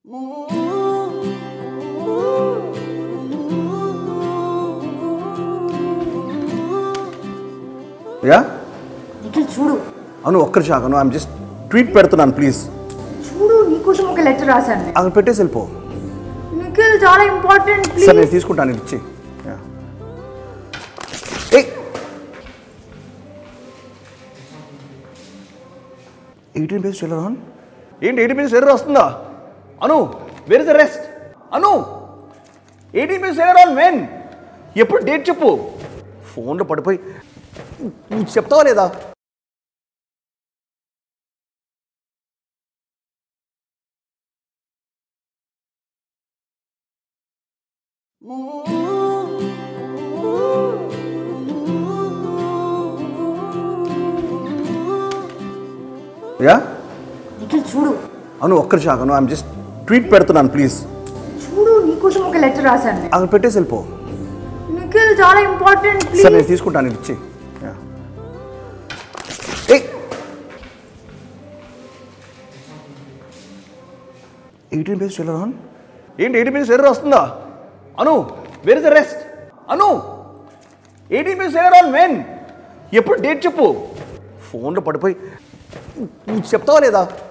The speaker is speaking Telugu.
యా నిఖిల్ చూడు అవును ఒక్కరి షాక్ ఐమ్ జస్ట్ ట్వీట్ పెడుతున్నాను ప్లీజ్ చూడు నీకోసం ఒక లెటర్ రాశాను నేను. అక్కడ పెట్టేసి వెళ్ళిపో నిఖిల్ చాలా ఇంపార్టెంట్ సరే ప్లీజ్ నేను తీసుకుంటాను ఇది ఇచ్చి యా. ఏయ్ ఎయిటీన్ పేజ్ ఎర్రర్ ఆన్ ఏంటి ఎయిటీన్ పేజ్ ఎర్రర్ వస్తుందా Anu where is the rest Anu eighteen page error on when ఎప్పుడు డేట్ చెప్పు ఫోన్లో పడిపోయి నువ్వు చెప్తావా లేదా యా నిఖిల్ చూడు అవును ఒక్కరి షాక్ ఐమ్ జస్ట్ ట్వీట్ పెడుతున్నాను ప్లీజ్ చూడు నీకోసం ఒక లెటర్ రాశాను నేను. అక్కడ పెట్టేసి వెళ్ళిపో నిఖిల్ చాలా ఇంపార్టెంట్ సరే ప్లీజ్ నేను తీసుకుంటాను ఇది ఇచ్చి యా. ఏయ్ ఎయిటీన్ పేజ్ ఎర్రర్ ఆన్ ఏంటి ఎయిటీన్ పేజ్ ఎర్రర్ వస్తుందా Anu where is the rest Anu eighteen page error on when ఎప్పుడు డేట్ చెప్పు ఫోన్లో పడిపోయి నువ్వు చెప్తావా లేదా